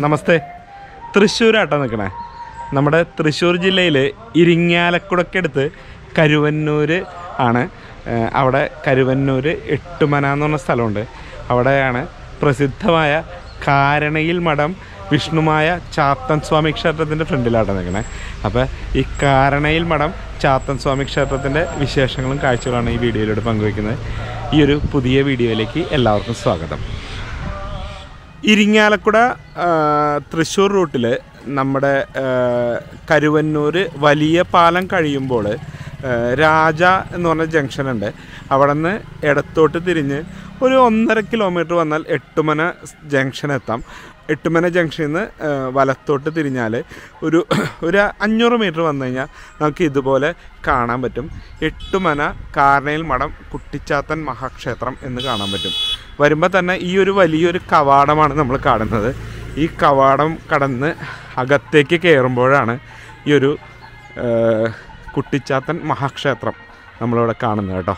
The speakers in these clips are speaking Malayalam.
നമസ്തേ തൃശ്ശൂരാട്ടോ നിൽക്കണേ നമ്മുടെ തൃശ്ശൂർ ജില്ലയിൽ ഇരിങ്ങാലക്കുടക്കടുത്ത് കരുവന്നൂർ ആണ് ഏഹ് അവിടെ കരുവന്നൂർ എട്ടുമന എന്ന് പറഞ്ഞ സ്ഥലമുണ്ട് അവിടെയാണ് പ്രസിദ്ധമായ കാരണയിൽ മഠം വിഷ്ണുമായ ചാത്തൻ സ്വാമി ക്ഷേത്രത്തിൻ്റെ ഫ്രണ്ടിലാട്ടോ നിൽക്കണേ അപ്പോൾ ഈ കാരണയിൽ മഠം ചാത്തൻ സ്വാമി ക്ഷേത്രത്തിൻ്റെ വിശേഷങ്ങളും കാഴ്ചകളാണ് ഈ വീഡിയോയിലൂടെ പങ്കുവയ്ക്കുന്നത് ഈ ഒരു പുതിയ വീഡിയോയിലേക്ക് എല്ലാവർക്കും സ്വാഗതം ഇരിങ്ങാലക്കുട ആ, തൃശ്ശൂർ റൂട്ടിൽ നമ്മുടെ ആ, കരുവന്നൂർ വലിയ പാലം കഴിയുമ്പോൾ ആ, രാജ എന്ന് പറഞ്ഞ ജംഗ്ഷൻ ഉണ്ട് അവിടെ നിന്ന് ഇടത്തോട്ട് തിരിഞ്ഞ് ഒരു ഒന്നര കിലോമീറ്റർ വന്നാൽ എട്ടുമന ജംഗ്ഷൻ എത്താം എട്ടുമന ജംഗ്ഷനിൽ നിന്ന് ആ, വലത്തോട്ട് തിരിഞ്ഞാൽ ഒരു ഒരു അഞ്ഞൂറ് മീറ്റർ വന്നു കഴിഞ്ഞാൽ നമുക്ക് ഇതുപോലെ കാണാൻ പറ്റും എട്ടുമന കാർണയിൽ മഠം കുട്ടിച്ചാത്തൻ മഹാക്ഷേത്രം എന്ന് കാണാൻ പറ്റും വരുമ്പോൾ തന്നെ ഈ ഒരു വലിയൊരു കവാടമാണ് നമ്മൾ കാണുന്നത് ഈ കവാടം കടന്ന് അകത്തേക്ക് കയറുമ്പോഴാണ് ഈ ഒരു ആ, കുട്ടിച്ചാത്തൻ മഹാക്ഷേത്രം നമ്മളിവിടെ കാണുന്നത് കേട്ടോ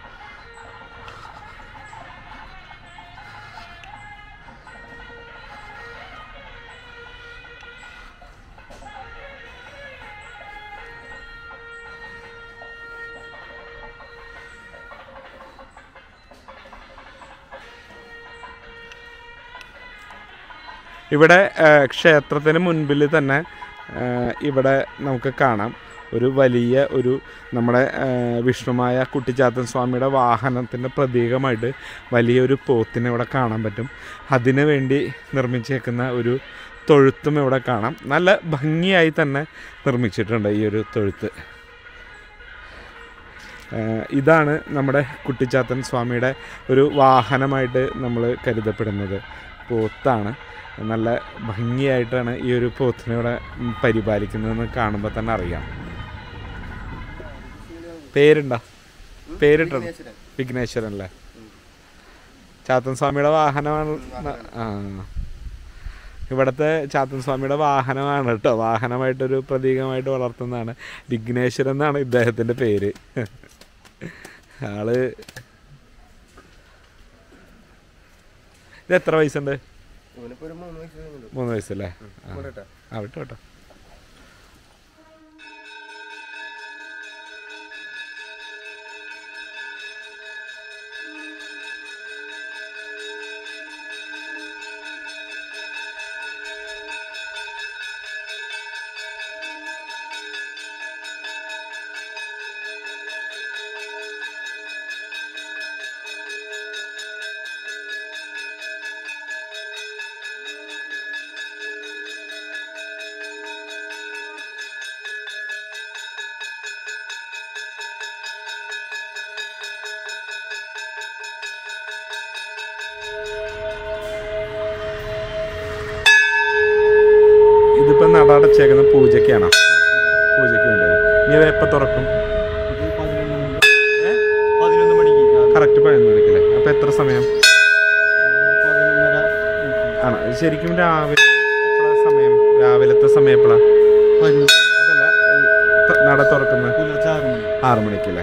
ഇവിടെ ആ, ക്ഷേത്രത്തിന് മുൻപിൽ തന്നെ ആ, ഇവിടെ നമുക്ക് കാണാം ഒരു വലിയ ഒരു നമ്മുടെ ആ, വിഷ്ണുമായ കുട്ടിച്ചാത്തൻ സ്വാമിയുടെ വാഹനത്തിൻ്റെ പ്രതീകമായിട്ട് വലിയൊരു പോത്തിനെ ഇവിടെ കാണാൻ പറ്റും അതിനു വേണ്ടി നിർമ്മിച്ചേക്കുന്ന ഒരു തൊഴുത്തും ഇവിടെ കാണാം നല്ല ഭംഗിയായി തന്നെ നിർമ്മിച്ചിട്ടുണ്ട് ഈ ഒരു തൊഴുത്ത് ഏഹ് ഇതാണ് നമ്മുടെ കുട്ടിച്ചാത്തൻ സ്വാമിയുടെ ഒരു വാഹനമായിട്ട് നമ്മൾ കരുതപ്പെടുന്നത് പോത്താണ് നല്ല ഭംഗിയായിട്ടാണ് ഈ ഒരു പോത്തിനെ ഇവിടെ ഉം പരിപാലിക്കുന്നതെന്ന് കാണുമ്പോൾ തന്നെ അറിയാം പേരുണ്ടോ പേരിട്ടോ വിഘ്നേശ്വരൻ അല്ലേ ചാത്തൻ സ്വാമിയുടെ വാഹനമാണ് ആ ഇവിടുത്തെ ചാത്തൻ സ്വാമിയുടെ വാഹനമാണ് കേട്ടോ വാഹനമായിട്ടൊരു പ്രതീകമായിട്ട് വളർത്തുന്നതാണ് വിഘ്നേശ്വരൻ എന്നാണ് ഇദ്ദേഹത്തിൻ്റെ പേര് ആള് ഇത് എത്ര വയസ്സുണ്ട് ഇവനിപ്പോ ഒരു മൂന്ന് വയസ്സ് കഴിഞ്ഞുള്ളൂ. മൂന്ന് വയസ്സല്ലേ ആ. പോരട്ടെ? ആ വിട്ടോ കേട്ടോ ഇതിപ്പോ നട അടച്ചേക്കുന്ന പൂജയ്ക്കാണോ പൂജയ്ക്ക് വേണ്ടിയാണ് ഇനി അത് എപ്പോൾ തുറക്കും ഇത് പതിനൊന്ന് മണി. പതിനൊന്ന് മണിക്ക് രാവിലെ. കറക്റ്റ് പതിനൊന്ന് മണിക്കല്ലേ അപ്പോൾ എത്ര സമയം പതിനൊന്നര ആണ് ഇത് ശരിക്കും രാവിലെ എപ്പോഴാ സമയം രാവിലത്തെ സമയം എപ്പോഴാ പതിനൊന്ന് അതല്ല ഏ, ത- നട തുറക്കുന്നത് പുലർച്ചെ ആറ് മണി ആറു മണിക്കല്ലേ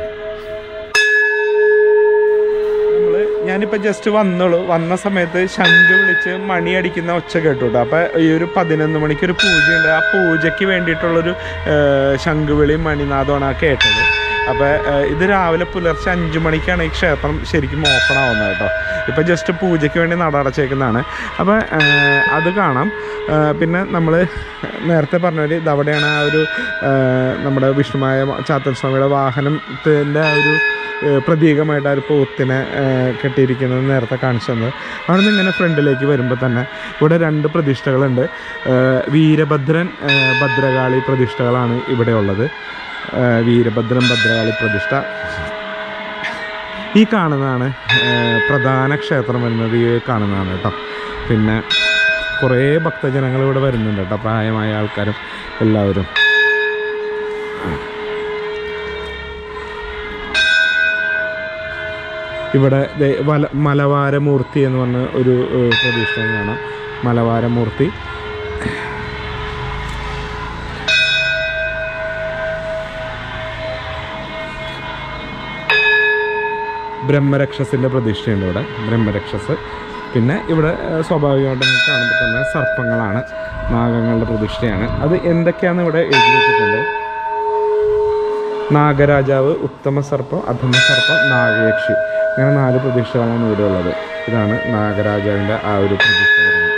നമ്മള് ഞാനിപ്പോ ജസ്റ്റ് വന്നോളൂ വന്ന സമയത്ത് ശംഖ് വിളിച്ച് മണി അടിക്കുന്ന ഒച്ച കേട്ടു കേട്ടോ അപ്പൊ ഈ ഒരു പതിനൊന്ന് മണിക്ക് ഒരു പൂജയുണ്ട് ആ പൂജയ്ക്ക് വേണ്ടിയിട്ടുള്ളൊരു ഏഹ്, ശംഖുവിളി മണിനാഥമാണ് ആ കേട്ടത് അപ്പോൾ ഇത് രാവിലെ പുലർച്ചെ അഞ്ച് മണിക്കാണ് ഈ ക്ഷേത്രം ശരിക്കും ഓപ്പൺ ആവുന്നത് കേട്ടോ ഇപ്പം ജസ്റ്റ് പൂജയ്ക്ക് വേണ്ടി നട അടച്ചേക്കുന്നതാണ് അപ്പോൾ അത് കാണാം ഏഹ്, പിന്നെ നമ്മൾ നേരത്തെ പറഞ്ഞ പോലെ ഇതവിടെയാണ് ആ ഒരു ഏഹ്, നമ്മുടെ വിഷ്ണുമായ ചാത്തൻ സ്വാമിയുടെ വാഹനത്തിൻ്റെ ആ ഒരു ഏഹ്, പ്രതീകമായിട്ട് ആ ഒരു പോത്തിനെ ഏഹ്, കെട്ടിയിരിക്കുന്നത് നേരത്തെ കാണിച്ചു തന്നത് അവിടെ നിന്ന് ഇങ്ങനെ ഫ്രണ്ടിലേക്ക് വരുമ്പോൾ തന്നെ ഇവിടെ രണ്ട് പ്രതിഷ്ഠകളുണ്ട് ഏഹ്, വീരഭദ്രൻ ഏഹ്, ഭദ്രകാളി പ്രതിഷ്ഠകളാണ് ഇവിടെ ഉള്ളത് ഏഹ്, വീരഭദ്രൻ ഭദ്രകാളി പ്രതിഷ്ഠ ഈ കാണുന്നതാണ് ഏഹ്, പ്രധാന ക്ഷേത്രം വരുന്നത് ഈ കാണുന്നതാണ് കേട്ടോ പിന്നെ കുറേ ഭക്തജനങ്ങൾ ഇവിടെ വരുന്നുണ്ട് കേട്ടോ പ്രായമായ ആൾക്കാരും എല്ലാവരും ഇവിടെ ദേ വല മലവാരമൂർത്തി എന്ന് പറഞ്ഞ ഒരു ഏഹ്, പ്രതിഷ്ഠയും കാണാം മലവാരമൂർത്തി ബ്രഹ്മരക്ഷസിൻ്റെ പ്രതിഷ്ഠയുണ്ട് ഇവിടെ ബ്രഹ്മരക്ഷസ് പിന്നെ ഇവിടെ ഏഹ്, സ്വാഭാവികമായിട്ട് നമുക്ക് കാണുമ്പോൾ തന്നെ സർപ്പങ്ങളാണ് നാഗങ്ങളുടെ പ്രതിഷ്ഠയാണ് അത് എന്തൊക്കെയാണെന്ന് ഇവിടെ എഴുതി വെച്ചിട്ടുണ്ട് നാഗരാജാവ് ഉത്തമ സർപ്പം അധമ സർപ്പം നാഗയക്ഷി അങ്ങനെ നാല് പ്രതിഷ്ഠകളാണ് ഇവിടെ ഉള്ളത് ഇതാണ് നാഗരാജാവിൻ്റെ ആ ഒരു പ്രതിഷ്ഠ വരുന്നത്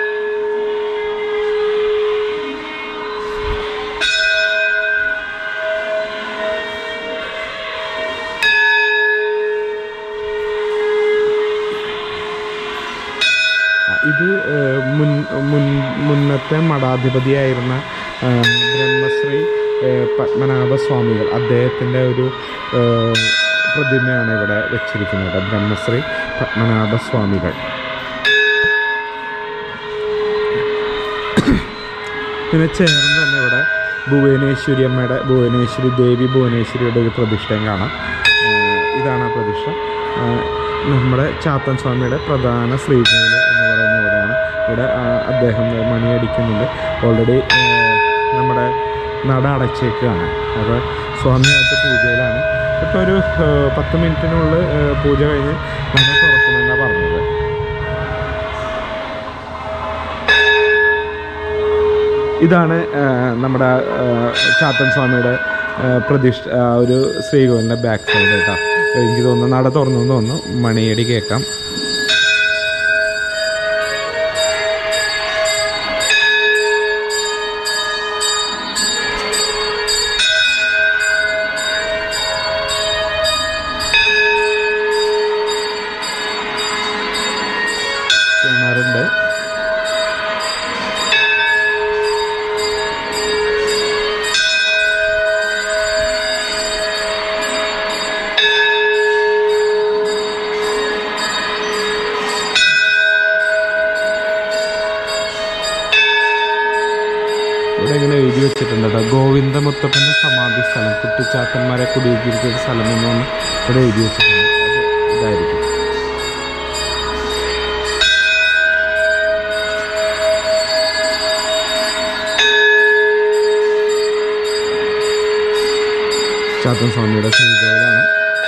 ഇത് ഏഹ്, മുൻ മുൻ മുന്നത്തെ മഠാധിപതിയായിരുന്ന ഏഹ്, ബ്രഹ്മശ്രീ ഏഹ്, പത്മനാഭ സ്വാമികൾ അദ്ദേഹത്തിൻ്റെ ഒരു ഏഹ്, പ്രതിമയാണ് ഇവിടെ വെച്ചിരിക്കുന്നത് ബ്രഹ്മശ്രീ പത്മനാഭ സ്വാമികൾ പിന്നെ ചേർന്ന് തന്നെ ഇവിടെ ഭുവനേശ്വരി അമ്മയുടെ ഭുവനേശ്വരി ദേവി ഭുവനേശ്വരിയുടെ ഒരു പ്രതിഷ്ഠയും കാണാം ഏഹ് ഇതാണ് ആ പ്രതിഷ്ഠ ഏഹ് നമ്മുടെ ചാത്തൻ സ്വാമിയുടെ പ്രധാന ശ്രീകോവിൽ എന്ന് പറയുന്ന ഇവിടെയാണ് ഇവിടെ ആ, അദ്ദേഹം മണിയടിക്കുന്നുണ്ട് ഓൾറെഡി നമ്മുടെ നട അടച്ചേക്കാണ് അപ്പോൾ സ്വാമിയായിട്ട് പൂജയിലാണ് ഇപ്പോൾ ഒരു ഏഹ് പത്ത് മിനിറ്റിനുള്ളിൽ ഏഹ് പൂജ കഴിഞ്ഞ് നട തുറക്കുമെന്നാണ് പറഞ്ഞത് ഇതാണ് ആ, നമ്മുടെ ആ, ചാത്തൻ സ്വാമിയുടെ ആ, പ്രതിഷ്ഠ ആ, ഒരു ശ്രീകോവിലിൻ്റെ ബാക്ക് സൈഡ് കേട്ടോ എനിക്ക് തോന്നുന്നു നട തുറന്നു എന്ന് തോന്നുന്നു മണിയടി കേൾക്കാം കിണറുണ്ട് ഇവിടെ ഇങ്ങനെ എഴുതി വെച്ചിട്ടുണ്ട് കേട്ടോ ഗോവിന്ദമുത്തപ്പൻ്റെ സമാധി സ്ഥലം കുട്ടിച്ചാത്തന്മാരെ കുടിയിരിക്കുന്ന സ്ഥലം എന്ന് പറഞ്ഞ് ഇവിടെ എഴുതി വെച്ചിട്ടുണ്ട് അത് ഇതായിരിക്കും ചാത്തൻ സ്വാമിയുടെ ശ്രീകോവിലാണ്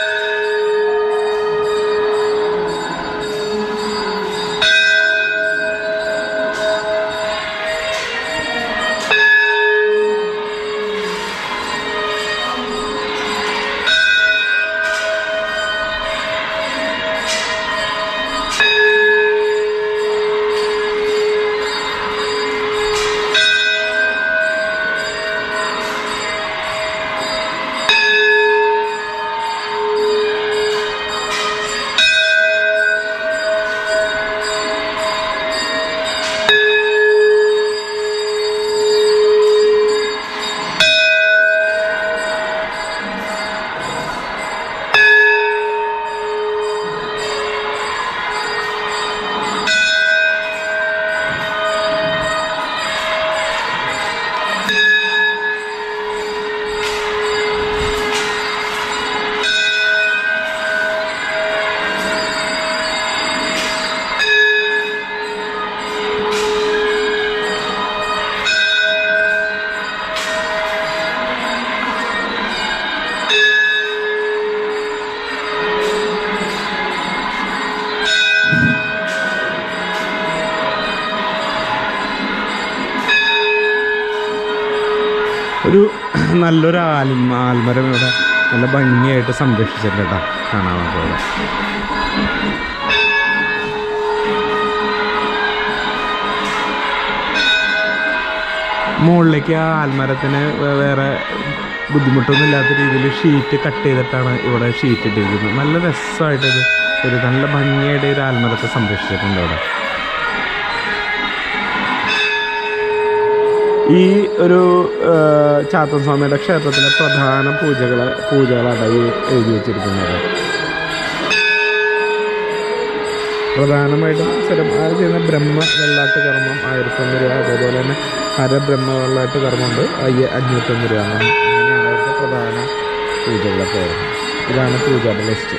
ഒരു നല്ലൊരു ആൽമ ആൽമരം ഇവിടെ നല്ല ഭംഗിയായിട്ട് സംരക്ഷിച്ചിട്ടുണ്ട് കേട്ടോ കാണാൻ പോലെ മുകളിലേക്ക് ആ ആൽമരത്തിന് വേ- വേറെ ബുദ്ധിമുട്ടൊന്നും ഇല്ലാത്ത രീതിയിൽ ഷീറ്റ് കട്ട് ചെയ്തിട്ടാണ് ഇവിടെ ഷീറ്റ് ഇട്ടിരിക്കുന്നത് നല്ല രസമായിട്ടൊരു ഒരു നല്ല ഭംഗിയായിട്ട് ഒരു ആൽമരത്തെ സംരക്ഷിച്ചിട്ടുണ്ട് ഇവിടെ ഈ ഒരു ആ, ചാത്തൻ സ്വാമിയുടെ ക്ഷേത്രത്തിലെ പ്രധാന പൂജകൾ പൂജകളാണ് ഈ എഴുതി വെച്ചിരിക്കുന്നത് പ്രധാനമായിട്ടും സ്ഥിരം ആ ചെയ്യുന്ന ബ്രഹ്മ വെള്ളാട്ട് കർമ്മം ആയിരത്തൊന്ന് രൂപ അതേപോലെ തന്നെ ഹരബ്രഹ്മ വെള്ളാട്ട് കർമ്മമുണ്ട് അയ്യ അഞ്ഞൂറ്റൊന്ന് രൂപ അങ്ങനെ അങ്ങനെയാണ് അവരുടെ പ്രധാന പൂജകളൊക്കെ വരുന്നത് ഇതാണ് പൂജയുടെ ലിസ്റ്റ്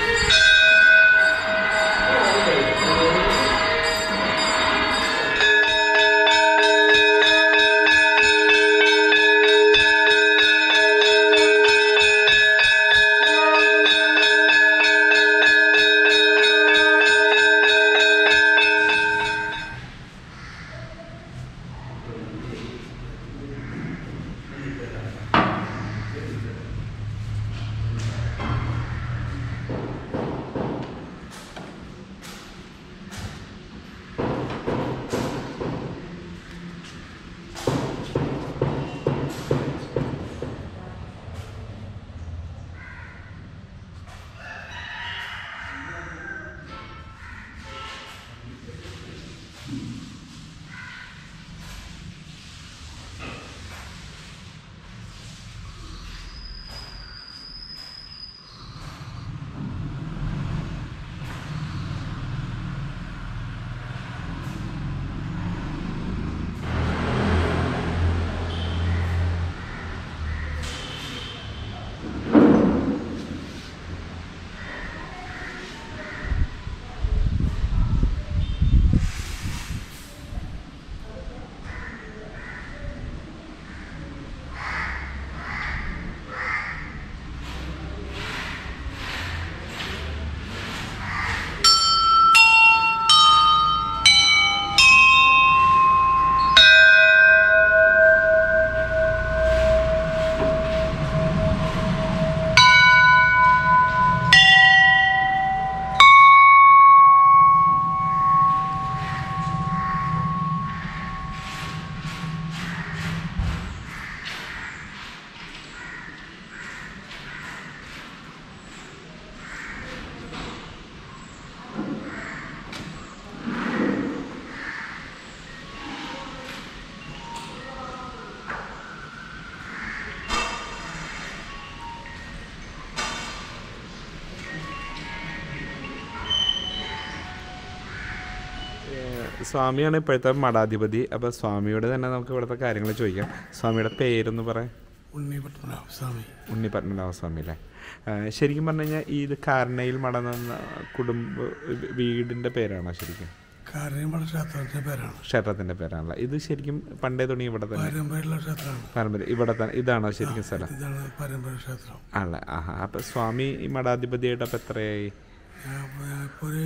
സ്വാമിയാണ് ഇപ്പോഴത്തെ മഠാധിപതി അപ്പോൾ സ്വാമിയോട് തന്നെ നമുക്ക് ഇവിടുത്തെ കാര്യങ്ങൾ ചോദിക്കാം സ്വാമിയുടെ പേരൊന്ന് പറയാം ഉണ്ണി പത്മനാഭ സ്വാമി ഉണ്ണി പത്മനാഭ സ്വാമി അല്ലേ ആ, ശരിക്കും പറഞ്ഞു കഴിഞ്ഞാൽ ഈ ഇത് കാരണയിൽ മട എന്ന കുടുംബ വീടിൻ്റെ പേരാണോ ശരിക്കും കാരണമട ക്ഷേത്രത്തിന്റെ പേരാണ് ക്ഷേത്രത്തിൻ്റെ പേരാണല്ലോ ഇത് ശരിക്കും പണ്ടേ തുടങ്ങി ഇവിടെ തന്നെ പാരമ്പര്യമുള്ള ക്ഷേത്രമാണ് പാരമ്പര്യം ഇവിടെ തന്നെ ഇതാണോ ശരിക്കും സ്ഥലം ഇതാണ് പാരമ്പര്യ ക്ഷേത്രം ആണല്ലേ ആഹാ അപ്പം സ്വാമി ഈ മഠാധിപതിയായിട്ട് അപ്പം എത്രയായി ഞാൻ ഇപ്പോൾ ഒരു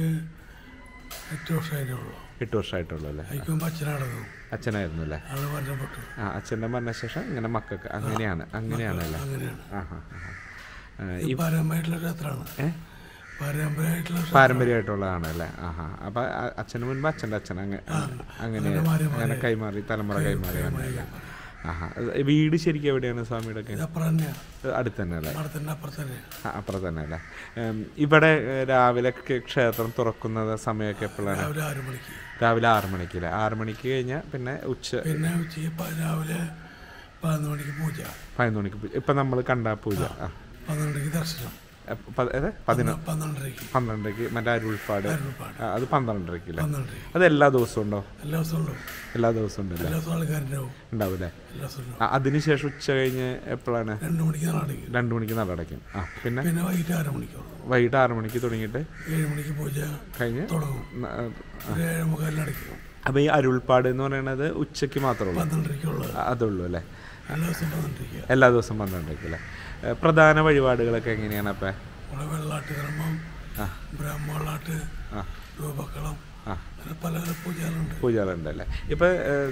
എട്ട് വർഷമായിട്ടേ ഉള്ളൂ എട്ട് വർഷമായിട്ടുള്ളൂ അല്ലേ അയക്കുമ്പോൾ അച്ഛനാടന്നു അച്ഛനായിരുന്നു അല്ലേ ആള് മരണപ്പെട്ടു ആ അച്ഛൻ്റെ മരണ ശേഷം ഇങ്ങനെ മക്കൾക്ക് അങ്ങനെയാണ് അങ്ങനെയാണ് അല്ലേ അങ്ങനെയാണ് ആഹാ ആഹാ. ആ, ഇത് പാരമ്പര്യമായിട്ടുള്ള ക്ഷേത്രമാണ് ഏ പാരമ്പര്യമായിട്ടുള്ള ക്ഷേത്രം. പാരമ്പര്യമായിട്ടുള്ളതാണ് അല്ലേ ആഹാ അപ്പം അച്ഛന് മുൻപ് അച്ഛൻ്റെ അച്ഛൻ അങ്ങനെ അങ്ങനെ അങ്ങനെ കൈമാറി തലമുറ കൈമാറി വന്നതല്ലേ ആഹാ അത് വീട് ശരിക്കും എവിടെയാണ് സ്വാമിയുടെ ഒക്കെ ഇത് അപ്പുറം തന്നെയാണ് അടുത്ത് തന്നെ അല്ലേ മഠത്തിൻ്റെ അപ്പുറത്ത് തന്നെയാണ് ആ, അപ്പുറം തന്നെ അല്ലേ ഉം, ഇവിടെ ഏ, രാവിലെ ഒക്കെ ക്ഷേത്രം തുറക്കുന്നത് സമയമൊക്കെ എപ്പോഴാണ് രാവിലെ ആറ് മണിക്ക് രാവിലെ ആറ് മണിക്ക് അല്ലേ ആറ് മണിക്ക് കഴിഞ്ഞാൽ പിന്നെ ഉച്ച പിന്നെ ഉച്ചയ്ക്ക് പ- രാവിലെ പതിനൊന്ന് മണിക്ക് പൂജ പതിനൊന്ന് മണിക്ക് പൂജ ഇപ്പം നമ്മൾ കണ്ട പൂജ ആ പന്ത്രണ്ടരയ്ക്ക് ദർശനം എ, പ- ഏത് പതിനൊന്ന് പന്ത്രണ്ടരയ്ക്ക് പന്ത്രണ്ടരയ്ക്ക് മറ്റേ അരുൾപ്പാട് അരുൾപ്പാട്. ആ, അത് പന്ത്രണ്ടരയ്ക്ക് അല്ലേ പന്ത്രണ്ടരയ്ക്ക് അത് എല്ലാ ദിവസവും ഉണ്ടോ എല്ലാ ദിവസവും ഉണ്ടാവും എല്ലാ ദിവസവും ഉണ്ടല്ലേ എല്ലാ ദിവസവും ആൾക്കാരുണ്ടാവും ഉണ്ടാവും അല്ലേ എല്ലാ ദിവസവും ഉണ്ടാവും ആ, അതിനുശേഷം ഉച്ച കഴിഞ്ഞ് എപ്പോഴാണ് രണ്ട് മണിക്ക് നടക്കും രണ്ട് മണിക്ക് നട അടയ്ക്കും ആ പിന്നെ പിന്നെ വൈകിട്ട് ആറ് മണിക്കുള്ളൂ വൈകിട്ട് ആറ് മണിക്ക് തുടങ്ങിയിട്ട് ഏഴ് മണിക്ക് പൂജ കഴിഞ്ഞ് തുടങ്ങും ന- ഒരു ഏഴ് മുക്കാലിന് അടയ്ക്കും അപ്പോൾ ഈ അരുൾപ്പാട് എന്ന് പറയുന്നത് ഉച്ചയ്ക്ക് മാത്രമേ ഉള്ളൂ പന്ത്രണ്ടരയ്ക്കുള്ളത് ആ, അതുള്ളൂ അല്ലേ എല്ലാ ദിവസവും പന്ത്രണ്ടരയ്ക്ക് എല്ലാ ദിവസവും പന്ത്രണ്ടരയ്ക്ക് അല്ലേ ഏ, പ്രധാന വഴിപാടുകളൊക്കെ എങ്ങനെയാണ് അപ്പം ഇവിടെ വെള്ളാട്ട് കർമ്മം ആ. ബ്രഹ്മവെള്ളാട്ട് ആ രൂപക്കളം ആ. അങ്ങനെ പല പല പൂജകളുണ്ട് പൂജകളുണ്ടല്ലേ ഇപ്പം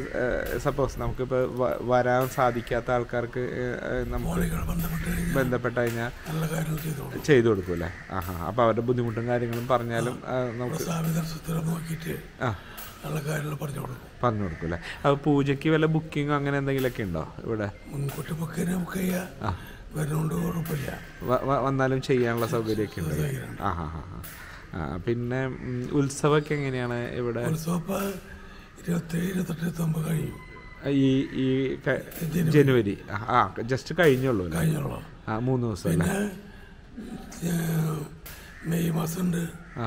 സപ്പോസ് നമുക്കിപ്പോൾ വരാൻ സാധിക്കാത്ത ആൾക്കാർക്ക് ഏ, ഏ, നമുക്ക് മോളികൾ ബന്ധപ്പെട്ട് കഴിഞ്ഞാൽ ബന്ധപ്പെട്ട് കഴിഞ്ഞാൽ നല്ല കാര്യങ്ങൾ ചെയ്തോളും ചെയ്തു കൊടുക്കൂല്ലേ ആഹാ അപ്പോൾ അവരുടെ ബുദ്ധിമുട്ടും കാര്യങ്ങളും പറഞ്ഞാലും ആ, നമുക്ക് സ്വാമി ദർശനത്തിലൊക്കെ നോക്കിയിട്ട് ആ നല്ല കാര്യങ്ങൾ പറഞ്ഞു കൊടുക്കും പറഞ്ഞു കൊടുക്കൂല്ലേ അപ്പോൾ പൂജയ്ക്ക് വല്ല ബുക്കിംഗ് അങ്ങനെ എന്തെങ്കിലുമൊക്കെ ഉണ്ടോ ഇവിടെ മുൻകൂട്ടി ബുക്കിനെ ബുക്ക് ചെയ്യുക വരുന്നോണ്ട് കുഴപ്പമില്ല വ- വ- വന്നാലും ചെയ്യാനുള്ള സൗകര്യമൊക്കെ ഉണ്ട് ആ ഹാ ഹാ ഹാ ആ പിന്നെ ഉം, ഉത്സവമൊക്കെ എങ്ങനെയാണ് ഇവിടെ ഉത്സവം ഇപ്പം ഇരുപത്തേഴ് ഇരുപത്തെട്ട് ഇരുപത്തൊമ്പത് കഴിയും ഈ ഈ ക- ജനുവരി ആ, ആ ജസ്റ്റ് കഴിഞ്ഞുള്ളൂ അല്ലേ കഴിഞ്ഞുള്ളൂ ആ മൂന്ന് ദിവസം അല്ലേ പിന്നെ ഏഹ്, മെയ് മാസമുണ്ട് ആ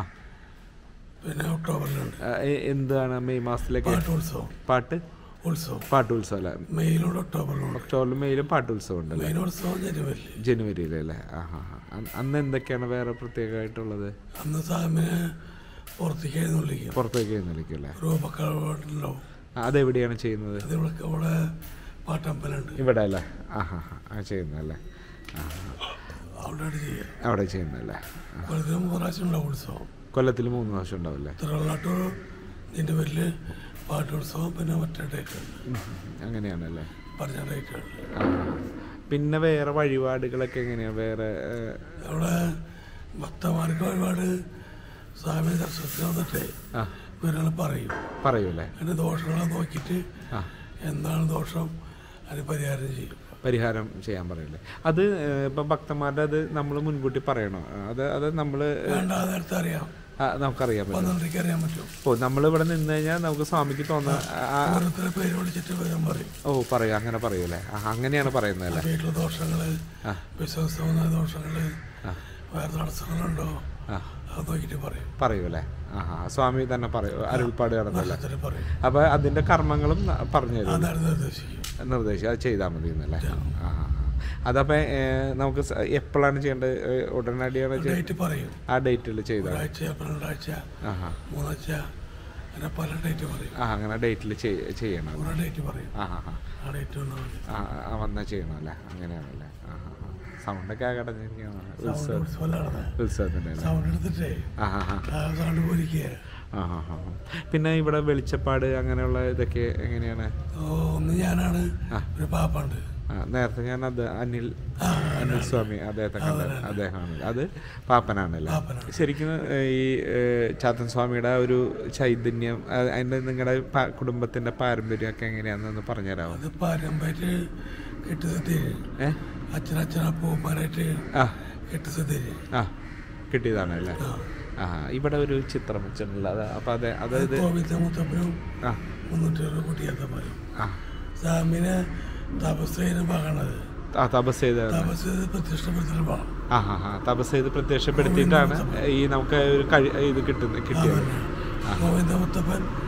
പിന്നെ ഒക്ടോബറിലുണ്ട് ആ, എ- എന്താണ് മെയ് മാസത്തിലേക്ക് പാട്ടുത്സവം പാട്ട് ഉത്സവം പാട്ടുത്സവം അല്ലേ മെയ്യിലുണ്ട് ഒക്ടോബറിലുണ്ട് ഒക്ടോബറിലും മെയിലും പാട്ടുത്സവം ഉണ്ടല്ലേ മെയിനുത്സവം ജനുവരിയിൽ ജനുവരിയിലല്ലേ ആ ഹാ ഹാ അന്ന് അന്ന് എന്തൊക്കെയാണ് വേറെ പ്രത്യേകമായിട്ടുള്ളത് അന്ന് സ്വാമിനെ പുറത്തേക്ക് എഴുന്നള്ളിക്കും പുറത്തേക്ക് എഴുന്നള്ളിക്കും അല്ലേ രൂപക്കാടുണ്ടാവും ആ, അതെവിടെയാണ് ചെയ്യുന്നത് അത് ഇവിടെ ഇവിടെ പാട്ടമ്പലുണ്ട് ഇവിടെ അല്ലേ ആ ഹാ ഹാ ആ ചെയ്യുന്നല്ലേ ആ ഹാ. അവിടെയാണ് ചെയ്യുക അവിടെ ചെയ്യുന്നല്ലേ ആ. കൊല്ലത്തിൽ മൂന്ന് പ്രാവശ്യം ഉണ്ടാവും ഉത്സവം കൊല്ലത്തിൽ മൂന്ന് പ്രാവശ്യം ഉണ്ടാവില്ലേ തിരുവള്ളാട്ടൂർ ഇതിൻ്റെ പേരിൽ പാട്ടുത്സവം പിന്നെ മറ്റേ ഡേറ്റ് ഉണ്ട് ഉം. അങ്ങനെയാണല്ലേ പറഞ്ഞ ഡേറ്റുണ്ട് ആ. പിന്നെ വേറെ വഴിപാടുകളൊക്കെ എങ്ങനെയാണ് വേറെ ഏ, അവിടെ ഭക്തന്മാർക്ക് ഒരുപാട് സ്വാമി ദർശനത്തിന് വന്നിട്ട് ആ ഇവരാൾ പറയും പറയൂലേ അതിൻ്റെ ദോഷങ്ങളെ നോക്കിയിട്ട് ആ എന്താണ് ദോഷം അതിന് പരിഹാരം ചെയ്യും പരിഹാരം ചെയ്യാൻ പറയില്ലേ അത് ഏ, ഇപ്പം ഭക്തന്മാരുടെ അത് നമ്മൾ മുൻകൂട്ടി പറയണോ അത് അത് നമ്മൾ വേണ്ട ആ നേരത്തെ അറിയാം നമുക്കറിയാൻ പറ്റും പന്ത്രണ്ടരയ്ക്ക് അറിയാൻ പറ്റും ഓ നമ്മൾ ഇവിടെ നിന്ന് കഴിഞ്ഞാൽ നമുക്ക് സ്വാമിക്ക് തോന്നുന്ന ആ, ഓരോരുത്തരെ പേര് വിളിച്ചിട്ട് വരാൻ പറയും ഓ പറയൂ അങ്ങനെ പറയൂലേ ആ അങ്ങനെയാണ് പറയുന്നത് അല്ലേ വീട്ടിലെ ദോഷങ്ങള് ആ. ബിസിനസ് സംബന്ധമായ ദോഷങ്ങള് ആ. വേറെ തടസ്സങ്ങളുണ്ടോ ആ അത് നോക്കിയിട്ട് പറയും പറയൂലേ ആ ആ സ്വാമി തന്നെ പറയൂ അരുൾപ്പാട് കിടന്നല്ലേ നക്ഷത്രം പറയും അപ്പോൾ അതിൻ്റെ കർമ്മങ്ങളും ന- പറഞ്ഞു ആ തരും നേരം നിർദ്ദേശിക്കും നിർദ്ദേശിച്ചു അത് ചെയ്താൽ മതി എന്നല്ലേ ആ ആ അതപ്പോൾ നമുക്ക് സ- എപ്പോഴാണ് ചെയ്യേണ്ടത് ഏ, ഉടനടിയാണ് ചെയ്യ- ഡേറ്റ് പറയും ആ ഡേറ്റിൽ ചെയ്താൽ ഒരാഴ്ച രണ്ടാഴ്ച ആ ആ മൂന്നാഴ്ച അങ്ങനെ പല ഡേറ്റ് പറയും ആ അങ്ങനെ ഡേറ്റിൽ ചെയ്യണം ഓരോ ഡേറ്റ് പറയും ആ ആ ആ ആ ഡേറ്റ് വന്നാൽ മതി ആ ആ വന്നാൽ ചെയ്യണം അല്ലേ അങ്ങനെയാണല്ലേ ആ ആ ആ സൗണ്ടൊക്കെ കടഞ്ഞിരിക്കുകയാണ് ഉത്സവം സൗണ്ട് ഉത്സവമാണ് ഉത്സവത്തിൻ്റെ അല്ലേ സൗണ്ട് എടുത്തിട്ടേ ആ ആ ആ ആ സൗണ്ട് പോയിരിക്കുക ആ ആ ആ ആ. പിന്നെ ഇവിടെ വെളിച്ചപ്പാട് അങ്ങനെയുള്ള ഇതൊക്കെ എങ്ങനെയാണ് ഒന്ന് ഞാനാണ് ആ. ഒരു പാപ്പുണ്ട് ആ നേരത്തെ ഞാൻ അത് അനിൽ അനിൽ സ്വാമി അദ്ദേഹത്തെ കണ്ട അദ്ദേഹമാണ് അത് പാപ്പനാണല്ലേ പാപ്പനാണ്. ശരിക്കും ഏ, ഈ ഏ, ചാത്തൻ സ്വാമിയുടെ ആ ഒരു ചൈതന്യം ആ, അതിന്റെ നിങ്ങളുടെ പാ- കുടുംബത്തിന്റെ പാരമ്പര്യമൊക്കെ എങ്ങനെയാണെന്ന് പറഞ്ഞുതരാമോ അത് പാരമ്പര്യ കെട്ടുസത്തേര് ഏ അച്ഛനച്ഛനപ്പൂമാരായിട്ട് ആ കെട്ടുസത്തേര് ആ കിട്ടിയതാണല്ലേ ആ ഇവിടെ ഒരു ചിത്രം വെച്ചിട്ടുള്ളത് അത് അപ്പം അതെ അതായത് കോവിലത്തെ മുത്തപ്പനും ആ മുന്നൂറ്റി അറുപത് കുട്ടിയാത്തമാരും ആ സ്വാമിനെ തപസ്സേന ഭാഗണത് ആ തപസ് ചെയ്ത തപസ് പ്രതിഷ്ഠപ്പെടുത്തുന്ന ഭാഗം ആ ഹാ ഹാ തപസ് ചെയ്ത് പ്രത്യക്ഷപ്പെടുത്തിയിട്ടാണ് ഈ നമുക്ക് ഒരു കഴി ഇത് കിട്ടുന്നത് കിട്ടിയത് ഗോവിന്ദ മുത്തപ്പൻ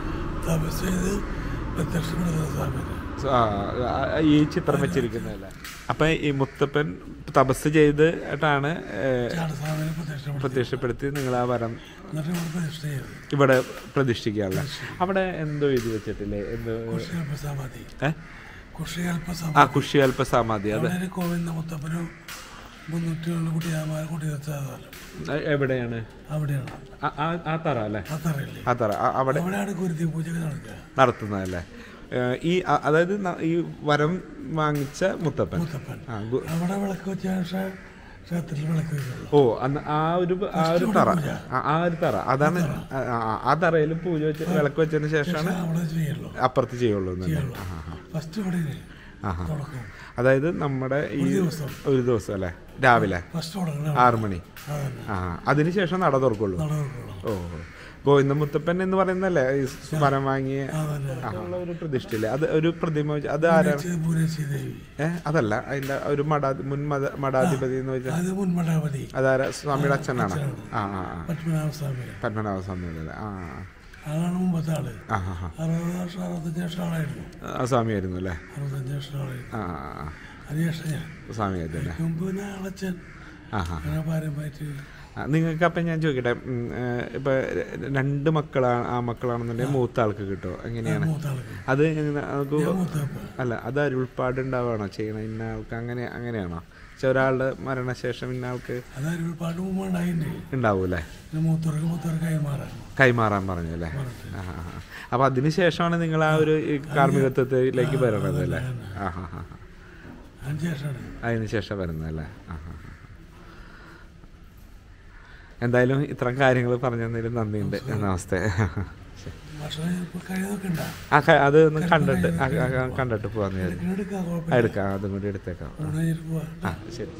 തപസ് ചെയ്ത് പ്രത്യക്ഷപ്പെടുന്ന സ്വാമിനെ ആ, ആ, ഈ ചിത്രം വെച്ചിരിക്കുന്നതല്ലേ അപ്പൊ ഈ മുത്തപ്പൻ തപസ് ചെയ്തിട്ടാണ് ഏഹ്, ചാടസ്വാമിനെ പ്രത്യക്ഷപ്പെടുത്തി പ്രത്യക്ഷപ്പെടുത്തി നിങ്ങൾ ആ വരം എന്നിട്ട് ഇവിടെ പ്രതിഷ്ഠ ചെയ്തു ഇവിടെ പ്രതിഷ്ഠിക്കാനുള്ള അവിടെ എന്തോ എഴുതി വെച്ചിട്ടില്ലേ എന്തോ കുഷികൽപ്പ സമാധി ഏ? കുഷികൽപ്പ ആ സമാധി കുഷിയൽപ്പ സമാധി അത് അവിടെ ഗോവിന്ദ മുത്തപ്പനും മുന്നൂറ്റി ഒന്ന് കുട്ടിയാമാരെ കുട്ടി വെച്ചാലും എ- എവിടെയാണ് അവിടെയാണ് ആ- ആ- ആ തറ അല്ലേ ആ തറയില്ലേ ആ തറ ആ- അവിടെ അവിടെയാണ് ഗുരുതി പൂജയൊക്കെ നടക്കുക നടത്തുന്നതല്ലേ ഏഹ്, ഈ അ- അതായത് ന- ഈ വരം വാങ്ങിച്ച മുത്തപ്പൻ മുത്തപ്പൻ ആ ഗു- അവിടെ വിളക്ക് വെച്ച ശേഷം ക്ഷേത്രത്തിൽ വിളക്ക് വെക്കുള്ളൂ ഓ അന്ന് ആ ഒരു ആ ഒരു തറ ആ- ആ ഒരു തറ അതാണ് ആ- ആ- ആ തറയിൽ പൂജ വെച്ച് വിളക്ക് വെച്ചതിന് ശേഷമാണ് അവിടെ ചെയ്യുള്ളൂ അപ്പുറത്ത് ചെയ്യുള്ളൂ എന്നല്ലേ ആ, ആ, ആ. ഫസ്റ്റ് ഇവിടെ ആഹാ. തുടക്കം അതായത് നമ്മുടെ ഈ ദിവസം. ഒരു ദിവസം അല്ലേ രാവിലെ ഫസ്റ്റ് തുടങ്ങണം ആറ് മണി അതന്നെ ആ അതിനുശേഷം നട തുറക്കുള്ളൂ നട തുറക്കുള്ളൂ ഓ ഗോവിന്ദ മുത്തപ്പൻ എന്ന് പറയുന്നതല്ലേ ഈ വരം വാങ്ങിയ അതന്നെ ഉള്ള ഒരു പ്രതിഷ്ഠയില്ലേ അത് ഒരു പ്രതിമ വെച്ച് അത് ആരാണ് പൂരച്ചി- പൂരച്ചി ദേവി ഏ അതല്ല അതിന്റെ ഒരു മഠാ മുൻ മത മഠാധിപതി എന്ന് വെച്ചാൽ അത് മുൻമടാവതി അതാരാ സ്വാമിയുടെ അച്ഛനാണ് ആ ആ ആ പത്മനാഭ സ്വാമി പത്മനാഭ സ്വാമിയുടെ ആ ആളാണ് മുമ്പത്തെ ആള് ആ ആ ആ അറുപത് വർഷം അറുപത്തഞ്ച് വർഷം ആളായിരുന്നു ആ സ്വാമിയായിരുന്നു അല്ലേ അറുപത്തഞ്ച് വർഷം ആളായിരുന്നു ആ ആ, ആ അതിനുശേഷം ഞാൻ സ്വാമിയായിരുന്നു അല്ലേ മുമ്പ് പിന്നെ ആളച്ചൻ ആ ആ അങ്ങനെ പാരമ്പര്യമായിട്ട് ആ, നിങ്ങൾക്ക് അപ്പം ഞാൻ ചോദിക്കട്ടെ ഉം, ഏ, ഇപ്പൊ രണ്ട് മക്കളാണ് ആ മക്കളാണെന്നുണ്ടെങ്കിൽ മൂത്ത ആൾക്ക് കിട്ടുമോ എങ്ങനെയാണ് മൂത്ത ആൾക്ക് അത് എങ്ങനെ നമുക്ക് ഞാൻ മൂത്തപ്പ അല്ല അത് അരുൾപ്പാട് ഉണ്ടാവുകയാണോ ചെയ്യണം ഇന്ന ആൾക്ക് അങ്ങനെ അങ്ങനെയാണോ പക്ഷെ ഒരാളുടെ മരണശേഷം ഇന്ന ആൾക്ക് അത് ഒരുപാട് മുമ്പ് ഉണ്ടായിട്ടുണ്ട് ഉണ്ടാവൂലേ പിന്നെ മൂത്തവർക്ക് മൂത്തവർക്ക് കൈമാറാൻ കൈമാറാൻ പറഞ്ഞു അല്ലേ ആ ആ ആ. അപ്പൊ അതിന് ശേഷമാണ് നിങ്ങൾ ആ ഒരു ഈ കാർമ്മികത്വത്തിലേക്ക് വരണത് അല്ലേ ആ ആ ആ ആ. അതിന് ശേഷമാണ് അതിന് ശേഷം വരുന്നത് അല്ലേ ആ ആ ആ. എന്തായാലും ഇത്തരം കാര്യങ്ങൾ പറഞ്ഞു തന്നതിൽ നന്ദിയുണ്ട് നമസ്തേ ശരി. ഭക്ഷണം ഇപ്പൊ കഴിയൊക്കെ ഉണ്ടാ ആ ക- അത് ഒന്ന് കണ്ടിട്ട് ആ, ആ, ആ, കണ്ടിട്ട് പോവാന്ന് വിചാരിച്ചു എടുക്കാം ആ, കുഴപ്പമില്ല എടുക്കാം അതും കൂടി എടുത്തേക്കാം ഊണ് കഴിഞ്ഞിട്ട് പോവാ ആ ശരി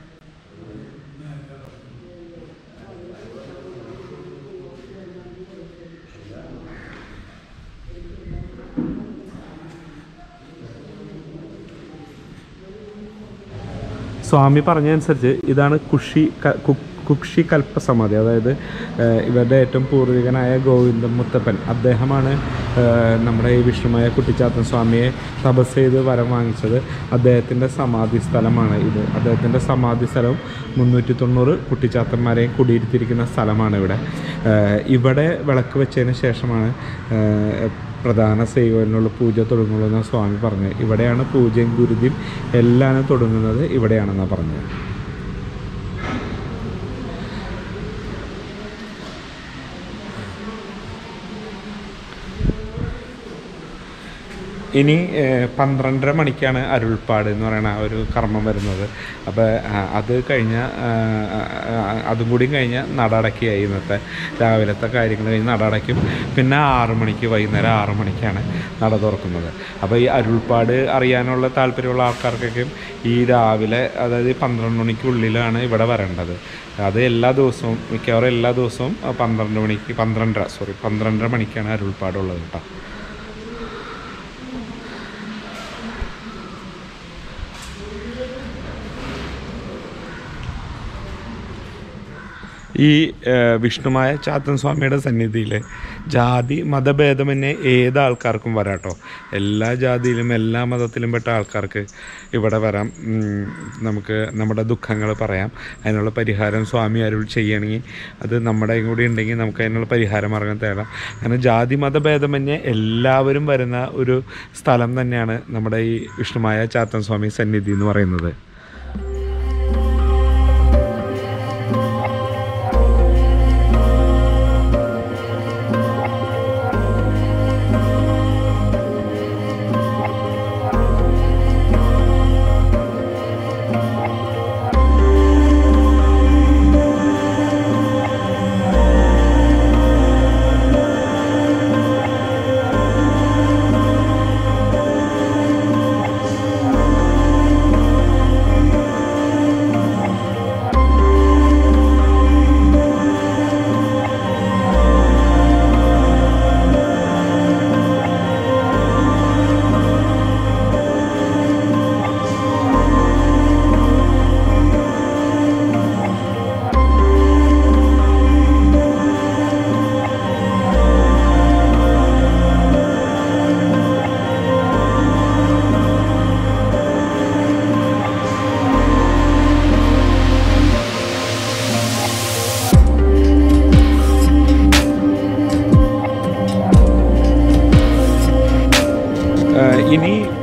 സ്വാമി പറഞ്ഞതനുസരിച്ച് ഇതാണ് കുഷി ക- കു- കുക്ഷി കൽപ്പസമാധി അതായത് ഏഹ്, ഇവരുടെ ഏറ്റവും പൂർവികനായ ഗോവിന്ദ മുത്തപ്പൻ അദ്ദേഹമാണ് ഏഹ്, നമ്മുടെ ഈ വിഷ്ണുമായ കുട്ടിച്ചാത്തൻ സ്വാമിയെ തപസ് ചെയ്ത് വരം വാങ്ങിച്ചത് അദ്ദേഹത്തിൻ്റെ സമാധി സ്ഥലമാണ് ഇത് അദ്ദേഹത്തിൻ്റെ സമാധി സ്ഥലം മുന്നൂറ്റി തൊണ്ണൂറ് കുട്ടിച്ചാത്തന്മാരെയും കുടിയിരുത്തിയിരിക്കുന്ന സ്ഥലമാണ് ഇവിടെ ഏഹ്, ഇവിടെ വിളക്ക് വെച്ചതിന് ശേഷമാണ് ഏഹ്, പ്രധാന സേവനുള്ള പൂജ തുടങ്ങുള്ളൂ എന്ന് സ്വാമി പറഞ്ഞത് ഇവിടെയാണ് പൂജയും ഗുരുതിയും എല്ലാം തുടങ്ങുന്നത് ഇവിടെയാണെന്നാണ് പറഞ്ഞത് ഇനി ഏഹ്, പന്ത്രണ്ടര മണിക്കാണ് അരുൾപ്പാട് എന്ന് പറയുന്ന ആ ഒരു കർമ്മം വരുന്നത് അപ്പോൾ അത് കഴിഞ്ഞ അതും കൂടി കഴിഞ്ഞ് നട അടയ്ക്കുകയായി ഇന്നത്തെ രാവിലത്തെ കാര്യങ്ങൾ കഴിഞ്ഞ് നട അടയ്ക്കും പിന്നെ ആറ് മണിക്ക് വൈകുന്നേരം ആറ് മണിക്കാണ് നട തുറക്കുന്നത് അപ്പോൾ ഈ അരുൾപ്പാട് അറിയാനുള്ള താല്പര്യമുള്ള ആൾക്കാർക്കൊക്കെ ഈ രാവിലെ അതായത് ഈ പന്ത്രണ്ട് മണിക്കുള്ളിലാണ് ഇവിടെ വരേണ്ടത് അത് എല്ലാ ദിവസവും മിക്കവാറും എല്ലാ ദിവസവും ആ, പന്ത്രണ്ട് മണിക്ക് പന്ത്രണ്ടര സോറി പന്ത്രണ്ടര മണിക്കാണ് അരുൾപ്പാടുള്ളത് കേട്ടോ ഈ ഏഹ്, വിഷ്ണുമായ ചാത്തൻ സ്വാമിയുടെ സന്നിധിയിൽ ജാതി മതഭേദമന്യേ ഏത് ആൾക്കാർക്കും വരാട്ടോ എല്ലാ ജാതിയിലും എല്ലാ മതത്തിലും പെട്ട ആൾക്കാർക്ക് ഇവിടെ വരാം ഉം, നമുക്ക് നമ്മുടെ ദുഃഖങ്ങൾ പറയാം അതിനുള്ള പരിഹാരം സ്വാമി അരുൾ ചെയ്യണമെങ്കിൽ അത് നമ്മുടെ കൂടി ഉണ്ടെങ്കിൽ നമുക്ക് അതിനുള്ള പരിഹാര മാർഗം തേടാം അങ്ങനെ ജാതി മതഭേദമന്യേ എല്ലാവരും വരുന്ന ഒരു സ്ഥലം തന്നെയാണ് നമ്മുടെ ഈ വിഷ്ണുമായ ചാത്തൻ സ്വാമി സന്നിധി എന്ന് പറയുന്നത്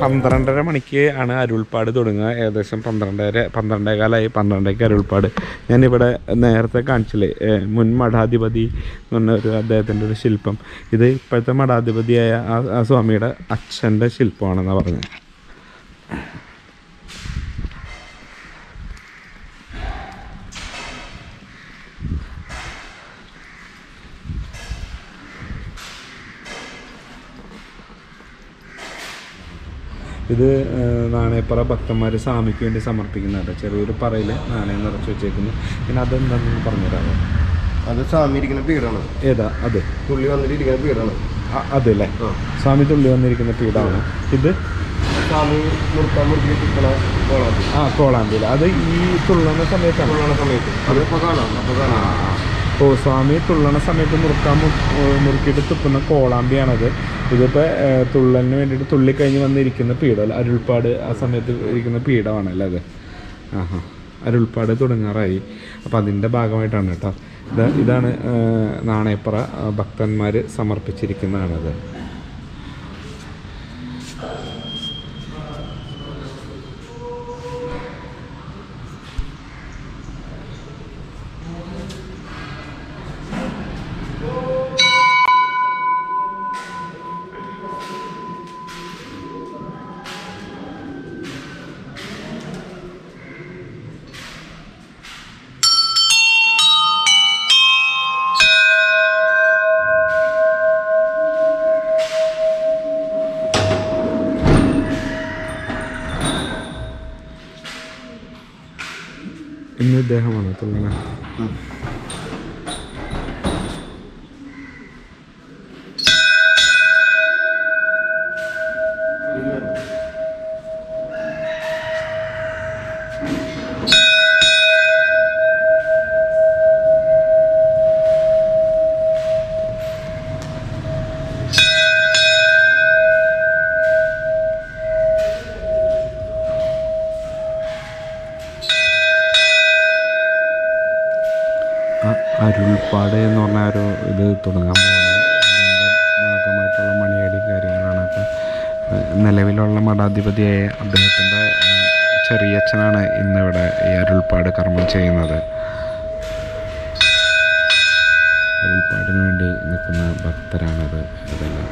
പന്ത്രണ്ടര മണിക്ക് ആണ് അരുൾപ്പാട് തുടങ്ങുക ഏകദേശം പന്ത്രണ്ടര പന്ത്രണ്ടേകാലായി പന്ത്രണ്ടേക്ക് അരുൾപ്പാട് ഞാനിവിടെ നേരത്തെ കാണിച്ചില്ലേ ഏ, മുൻ മഠാധിപതി എന്ന് പറഞ്ഞ ഒരു അദ്ദേഹത്തിൻ്റെ ഒരു ശില്പം ഇത് ഇപ്പോഴത്തെ മഠാധിപതിയായ ആ ആ സ്വാമിയുടെ അച്ഛൻ്റെ ശില്പമാണെന്നാണ് പറഞ്ഞത് ഇത് ഏഹ്, നാണയപ്പറ ഭക്തന്മാർ സ്വാമിക്ക് വേണ്ടി സമർപ്പിക്കുന്നതാണ് ചെറിയൊരു പറയിൽ നാണയം നിറച്ച് വെച്ചേക്കുന്നു പിന്നെ അതെന്താണെന്ന് പറഞ്ഞുതരാമോ അത് സ്വാമി ഇരിക്കുന്ന പീഠാണ് ഏതാ അത് തുള്ളി വന്നിട്ട് ഇരിക്കുന്ന പീഠാണ് അ- അതല്ലേ സ്വാമി തുള്ളി വന്നിരിക്കുന്ന പീഠമാണ് ഇത് സ്വാമി മുറുക്കാൻ മുറുക്കി കിട്ടണ കോളാത്തി ആ കോളാമ്പിയിൽ അത് ഈ തുള്ളണ സമയത്താണ് കൊള്ളണ സമയത്ത് അതിപ്പോ കാണാം അപ്പൊ കാണാം ഓ സ്വാമി തുള്ളണ സമയത്ത് മുറുക്കാൻ മു- ഏഹ് മുറുക്കിയിട്ട് തുപ്പുന്ന കോളാമ്പിയാണത് ഇതിപ്പോൾ തുള്ളലിന് വേണ്ടിയിട്ട് തുള്ളി കഴിഞ്ഞ് വന്നിരിക്കുന്ന പീഠം അല്ല അരുൾപ്പാട് ആ സമയത്ത് ഇരിക്കുന്ന പീഠമാണല്ലേ അത് ആഹാ അരുൾപ്പാട് തുടങ്ങാറായി അപ്പോൾ അതിൻ്റെ ഭാഗമായിട്ടാണ് കേട്ടോ ഇത് ഇതാണ് ഏഹ്, നാണയപ്പറ ഭക്തന്മാർ സമർപ്പിച്ചിരിക്കുന്നതാണത് ഇന്ന് ഇദ്ദേഹമാണ് തുള്ളണ അ- അരുൾപ്പാട് എന്ന് പറഞ്ഞ ഒരു ഇത് തുടങ്ങാൻ പോകുന്നത് അതിൻ്റെ ഭാഗമായിട്ടുള്ള മണിയടി കാര്യങ്ങളാണ് അപ്പം നിലവിലുള്ള മഠാധിപതിയായ അദ്ദേഹത്തിൻ്റെ ചെറിയച്ഛനാണ് ഇന്നിവിടെ ഈ അരുൾപ്പാട് കർമ്മം ചെയ്യുന്നത് അരുൾപ്പാടിന് വേണ്ടി നിൽക്കുന്ന ഭക്തരാണത് ഇതെല്ലാം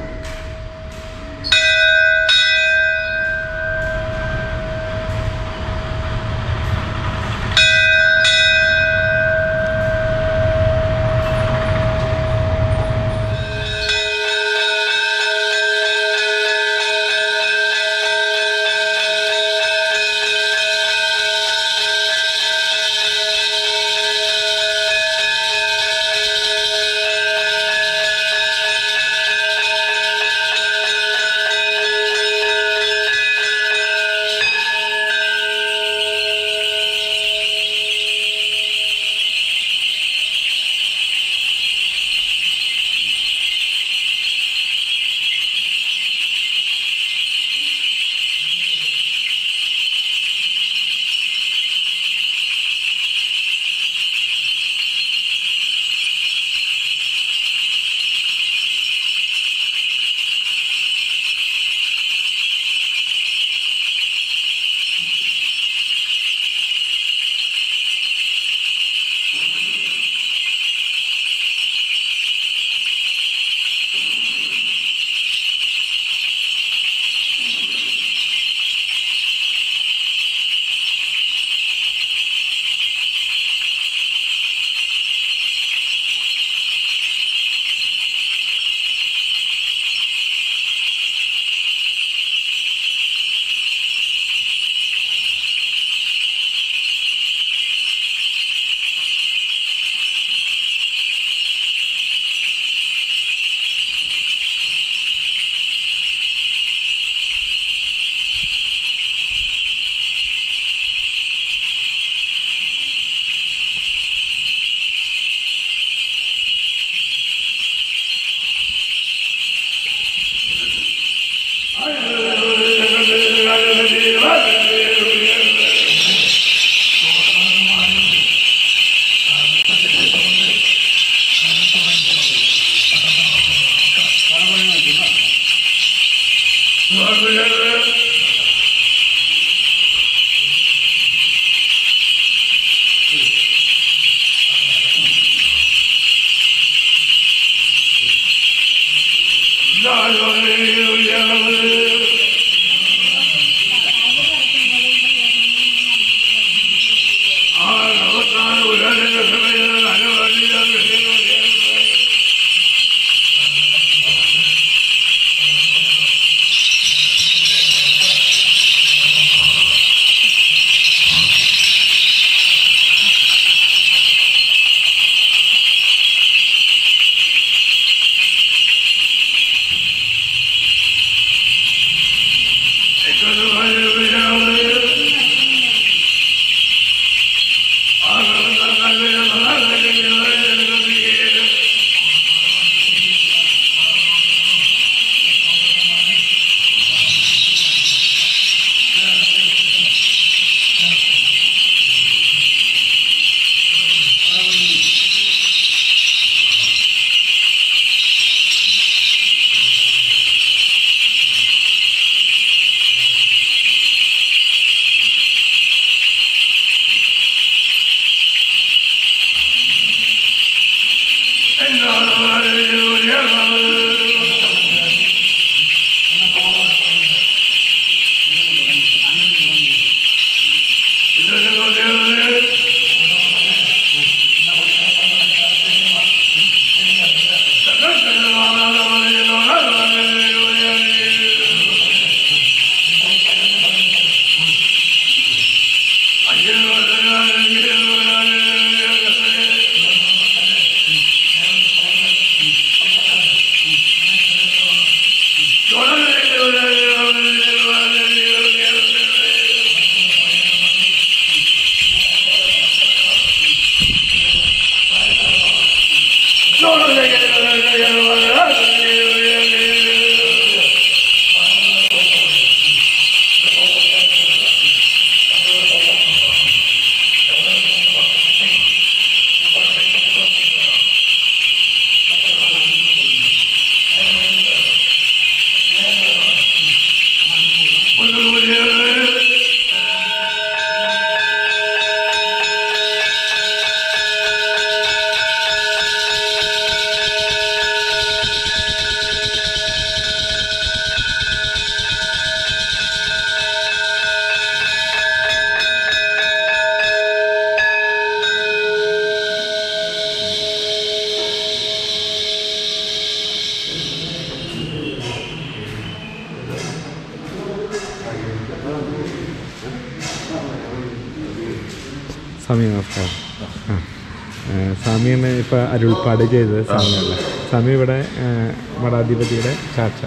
സ്വാമി നമസ്കാരം ആ ഏ, സ്വാമിയാണ് ഇപ്പോൾ അരുൾപ്പാട് ചെയ്തത് സ്വാമിയല്ല സ്വാമി ഇവിടെ ഏ, മഠാധിപതിയുടെ ചാച്ച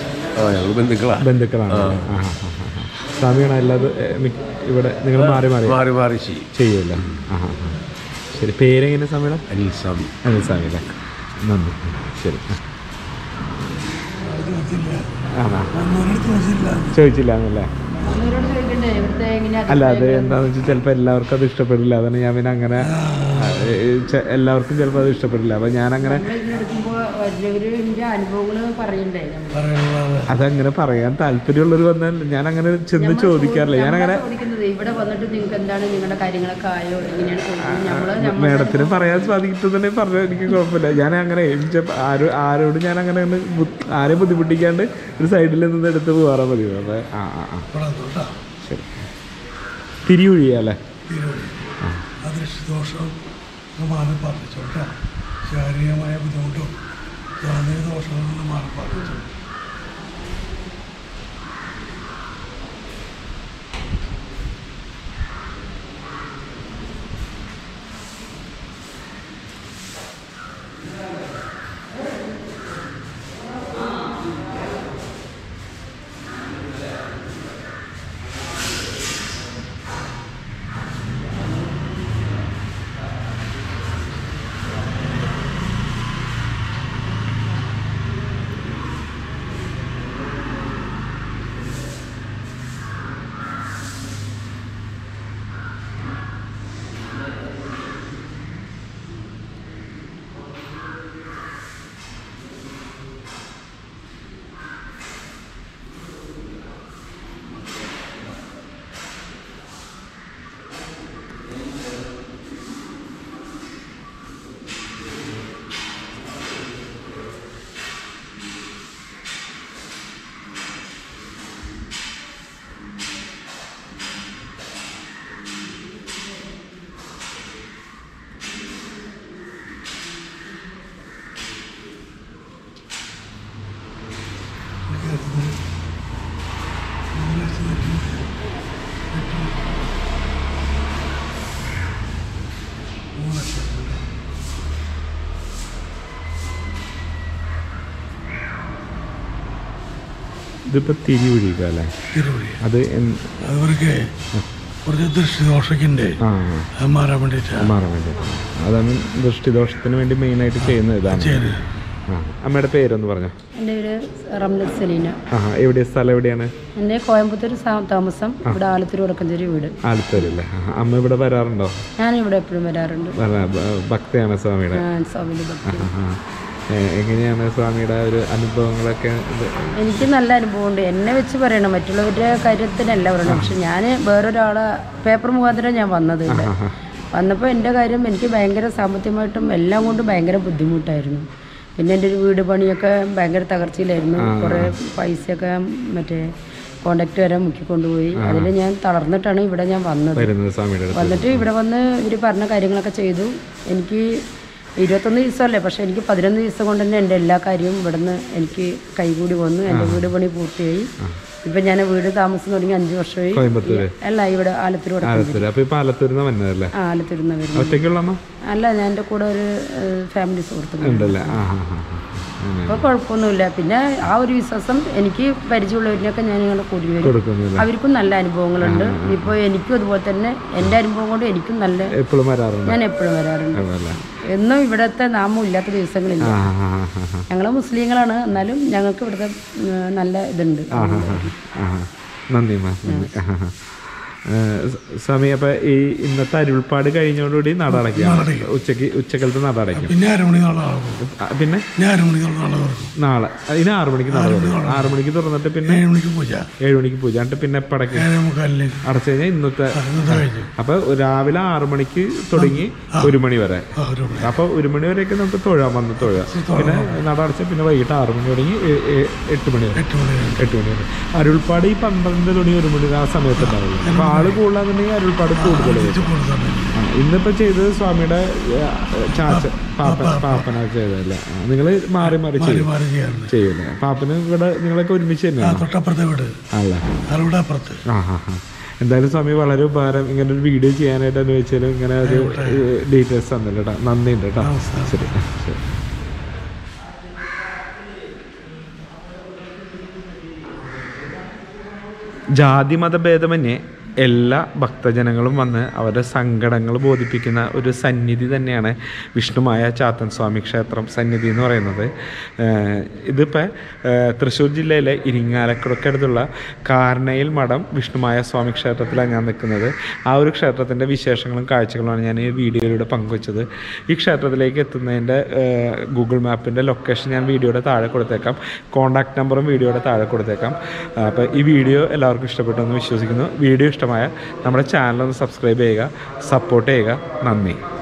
ആ ഞങ്ങൾ ബന്ധുക്കളാ ബന്ധുക്കളാണ് ആ ആ ആ ആ. സ്വാമിയാണ് അല്ലാതെ ഏ, മിക്ക- ഇവിടെ നിങ്ങൾ മാറി മാറി മാറി മാറി ചെയ്യും ചെയ്യുമല്ലോ ആ ആ ആ ശരി പേരെങ്ങനെ സ്വാമിയുടെ അനിൽ സ്വാമി അതെ സ്വാമി അല്ലേ നന്ദി ശരി ആ ആ ഒന്നൊരിടത്ത് വെച്ചില്ല ചോദിച്ചില്ല എന്നല്ലേ അവരോട് ചോദിക്കണ്ടേ ഇവിടുത്തെ എങ്ങനെയാ അല്ല അത് എന്താണെന്ന് വെച്ചാൽ ചിലപ്പോൾ എല്ലാവർക്കും അത് ഇഷ്ടപ്പെടില്ല അതാണ് ഞാൻ പിന്നെ അങ്ങനെ ആ, ഏ, ചെ- എല്ലാവർക്കും ചിലപ്പോൾ അത് ഇഷ്ടപ്പെടില്ല അപ്പം ഞാനങ്ങനെ എടുക്കുമ്പോൾ വലിയവരിൻ്റെ അനുഭവങ്ങൾ പറയണ്ടേ നമ്മൾ പറയുന്നത് അതങ്ങനെ പറയാൻ താല്പര്യമുള്ളവർ വന്നാൽ ഞാൻ അങ്ങനെ ചെന്ന് ചോദിക്കാറില്ല ഞാനങ്ങനെ ചോദിക്കുന്നത് ഇവിടെ വന്നിട്ട് നിങ്ങൾക്ക് എന്താണ് നിങ്ങളുടെ കാര്യങ്ങളൊക്കെ ആയോ എങ്ങനെയാണ് ചോദിക്കുന്നത് നമ്മള് മേഡത്തിന് പറയാൻ സാധിക്കുന്നുണ്ടെങ്കിൽ പറഞ്ഞാൽ എനിക്ക് കുഴപ്പമില്ല ഞാൻ അങ്ങനെ എനിക്ക് ആരോ ആരോട് ഞാൻ അങ്ങനെ ഒന്ന് ബു- ആരെയും ബുദ്ധിമുട്ടിക്കാണ്ട് ഒരു സൈഡിൽ നിന്ന് എടുത്ത് പോകാറാ പതിവ് അപ്പോൾ ആ ആ ആ ഇവിടെ തൊട്ടാ ശരി തിരിയൊഴിയല്ലേ തീരുവഴി അദൃഷ്ടദോഷം മാറി പാർപ്പിച്ചോട്ടാ ശാരീരികമായ ബുദ്ധിമുട്ടും ധാർമ്മിക ദോഷങ്ങളിൽ നിന്ന് മാറി പാർപ്പിച്ചു ഇതിപ്പോൾ തിരി ഒഴിയുക അല്ലേ തിരുവഴി അത് എന്ത് അവർക്ക് കുറച്ച് ദൃഷ്ടിദോഷമൊക്കെ ഉണ്ട് ആ അത് മാറാൻ വേണ്ടിയിട്ടാണ് മാറാൻ വേണ്ടിയിട്ടാണ് അതാണ് ദൃഷ്ടിദോഷത്തിന് വേണ്ടി മെയിനായിട്ട് ചെയ്യുന്ന ഇതാണ് ചെയ്യുന്നത് ആ അമ്മയുടെ പേരൊന്ന് പറഞ്ഞോ എൻ്റെ പേര് റംലത്ത് സലീന ആ എവിടെയാ സ്ഥലം എവിടെയാണ് എൻ്റെ കോയമ്പത്തൂർ സാ- താമസം ഇവിടെ ആലത്തൂർ വടക്കഞ്ചേരി വീട് ആലത്തൂരല്ലേ ആ, അമ്മ ഇവിടെ വരാറുണ്ടോ ഞാനിവിടെ എപ്പോഴും വരാറുണ്ട് വരാ- ഭ- ഭക്തയാണ് സ്വാമിയുടെ ഞാൻ സ്വാമിൻ്റെ ഭക്തി ആ. ഏ, എങ്ങനെയാണ് സ്വാമിയുടെ ഒരു അനുഭവങ്ങളൊക്കെ ഇത്? എനിക്ക് നല്ല അനുഭവമുണ്ട് എന്നെ വെച്ച് പറയണം മറ്റുള്ളവരുടെ കാര്യത്തിനല്ല പറയണം പക്ഷെ ഞാൻ വേറൊരാളെ പേപ്പർ മുഖാന്തരം ഞാൻ വന്നത് ഇവിടെ വന്നപ്പോൾ എൻ്റെ കാര്യം എനിക്ക് ഭയങ്കര സാമ്പത്തികമായിട്ടും എല്ലാം കൊണ്ടും ഭയങ്കര ബുദ്ധിമുട്ടായിരുന്നു പിന്നെ എൻ്റെ ഒരു വീട് പണിയൊക്കെ ഭയങ്കര തകർച്ചയിലായിരുന്നു കുറേ പൈസയൊക്കെ മറ്റേ കോണ്ടാക്ട് വരെ മുക്കിക്കൊണ്ടുപോയി അതിൽ ഞാൻ തളർന്നിട്ടാണ് ഇവിടെ ഞാൻ വന്നത് വരുന്നത് സ്വാമിയുടെ അടുത്ത് വന്നിട്ട് ഇവിടെ വന്ന് ഇവർ പറഞ്ഞ കാര്യങ്ങളൊക്കെ ചെയ്തു എനിക്ക് ഇരുപത്തൊന്ന് ദിവസമല്ലേ പക്ഷേ എനിക്ക് പതിനൊന്ന് ദിവസം കൊണ്ട് തന്നെ എൻ്റെ എല്ലാ കാര്യവും ഇവിടുന്ന് എനിക്ക് കൈകൂടി വന്നു എൻ്റെ വീട് പണി പൂർത്തിയായി ഇപ്പം ഞാൻ വീട് താമസം തുടങ്ങി അഞ്ച് വർഷമായി കോയമ്പത്തൂര് അല്ല ഇവിടെ ആലത്തൂർ വടക്കം ആലത്തൂര് അപ്പൊ ഇപ്പൊ ആലത്തൂരിന്ന് വന്നതല്ലേ ആ ആലത്തൂരുന്ന വരുന്നത് ഒറ്റയ്ക്കുള്ള അമ്മ അല്ല ഞാൻ എൻ്റെ കൂടെ ഒരു ഫാമിലി സുഹൃത്തുക്കൾ ഉണ്ടല്ലേ ആ ആ ആ ആ. അങ്ങനെ അപ്പോൾ കുഴപ്പമൊന്നുമില്ല പിന്നെ ആ ഒരു വിശ്വാസം എനിക്ക് പരിചയമുള്ളവരിനൊക്കെ ഞാൻ ഇങ്ങനെ കൂടി വരും കൊടുക്കുന്നില്ല അവർക്കും നല്ല അനുഭവങ്ങളുണ്ട് ഇപ്പോൾ എനിക്കും അതുപോലെ തന്നെ എൻ്റെ അനുഭവം കൊണ്ട് എനിക്കും നല്ല എപ്പോഴും വരാറുണ്ട് ഞാൻ എപ്പോഴും വരാറുണ്ട് അതല്ലേ എന്നും ഇവിടുത്തെ നാമം ഇല്ലാത്ത ദിവസങ്ങളില്ല ആ ആ ആ ആ ആ. ഞങ്ങൾ മുസ്ലിങ്ങളാണ് എന്നാലും ഞങ്ങൾക്ക് ഇവിടുത്തെ ഉം, നല്ല ഇതുണ്ട് ആ നന്ദി മാ നന്ദി ആ, ആ. ഏ, സ- സ്വാമി അപ്പൊ ഈ ഇന്നത്തെ അരുൾപ്പാട് കഴിഞ്ഞോടുകൂടി നട അടയ്ക്കാം ഉച്ചക്ക് ഉച്ചക്കലത്ത് നട അടയ്ക്കും പിന്നെ അരമണി നാളെ ആകും ആ, പിന്നെ ഞാൻ അരമണി നാളെ നാളെ തുറക്കും നാളെ ഇനി ആറു മണിക്ക് നട തുറക്കും ആറു മണിക്ക് തുറന്നിട്ട് പിന്നെ ഏഴ് മണിക്ക് പൂജ ഏഴു മണിക്ക് പൂജ എന്നിട്ട് പിന്നെ എപ്പോൾ അടയ്ക്കും ഏഴ് മുക്കാലിന് അടച്ചു കഴിഞ്ഞാൽ ഇന്നത്തെ ഇന്നത്തെ കഴിഞ്ഞു അപ്പൊ രാവിലെ ആറു മണിക്ക് തുടങ്ങി ഒരു മണി വരെ ആ ഒരു മണി അപ്പൊ ഒരു മണി വരെയൊക്കെ നമുക്ക് തൊഴാൻ വന്ന് തൊഴാം പിന്നെ നട അടച്ച് പിന്നെ വൈകിട്ട് ആറു മണി തുടങ്ങി ഏ- ഏ- എട്ട് മണി വരെ എട്ട് മണി കഴിഞ്ഞു എട്ട് മണി വരെ അരുൾപ്പാട് ഈ പന്ത്രണ്ട് മണി ഒരു മണി ആ സമയത്ത് ഉണ്ടാവുള്ളൂ അപ്പൊ ആള് കൂടുതലാന്നുണ്ടെങ്കിൽ അരുൾപ്പാട് കൂടുതൽ വരും ഇത് കൂടുതലാണ് ആ, ഇന്നിപ്പോ ചെയ്തത് സ്വാമിയുടെ ഏ, ചാച്ച പാപ്പൻ പാപ്പന ചെയ്തതല്ലേ നിങ്ങൾ മാറി മാറി മാറി ചെയ്യും മാറി ചെയ്യാറുണ്ട് ചെയ്യൂലേ പാപ്പന് ഇവിടെ നിങ്ങളൊക്കെ ഒരുമിച്ച് ആ തന്നെയാണ് തൊട്ടപ്പുറത്തെ വീട് അല്ല ആളിവിടെ അപ്പുറത്ത് ആ ഹാ ഹാ എന്തായാലും സ്വാമി വളരെ ഉപകാരം ഇങ്ങനെ ഒരു വീഡിയോ ചെയ്യാനായിട്ട് അനുവദിച്ചാലും ഇങ്ങനെ ഒരു ഡീറ്റെയിൽസ് തന്നല്ലോ കേട്ടോ നന്ദിയുണ്ട് കേട്ടോ ശരി ശരി ജാതി മതഭേദമന്യേ എല്ലാ ഭക്തജനങ്ങളും വന്ന് അവരുടെ സങ്കടങ്ങൾ ബോധിപ്പിക്കുന്ന ഒരു സന്നിധി തന്നെയാണ് വിഷ്ണുമായ ചാത്തൻ സ്വാമി ക്ഷേത്രം സന്നിധി എന്ന് പറയുന്നത് ഏഹ് ഇതിപ്പോൾ തൃശ്ശൂർ ജില്ലയിലെ ഇരിങ്ങാലക്കുടക്കടുത്തുള്ള കാർണയിൽ മഠം വിഷ്ണുമായ സ്വാമി ക്ഷേത്രത്തിലാണ് ഞാൻ നിൽക്കുന്നത് ആ ഒരു ക്ഷേത്രത്തിൻ്റെ വിശേഷങ്ങളും കാഴ്ചകളുമാണ് ഞാൻ ഈ വീഡിയോയിലൂടെ പങ്കുവച്ചത് ഈ ക്ഷേത്രത്തിലേക്ക് എത്തുന്നതിൻ്റെ ഗൂഗിൾ മാപ്പിൻ്റെ ലൊക്കേഷൻ ഞാൻ വീഡിയോയുടെ താഴെ കൊടുത്തേക്കാം കോൺടാക്ട് നമ്പറും വീഡിയോയുടെ താഴെ കൊടുത്തേക്കാം അപ്പോൾ ഈ വീഡിയോ എല്ലാവർക്കും ഇഷ്ടപ്പെട്ടു എന്ന് വിശ്വസിക്കുന്നു വീഡിയോ ഇഷ്ടമായ നമ്മുടെ ചാനൽ ഒന്ന് സബ്സ്ക്രൈബ് ചെയ്യുക സപ്പോർട്ട് ചെയ്യുക നന്ദി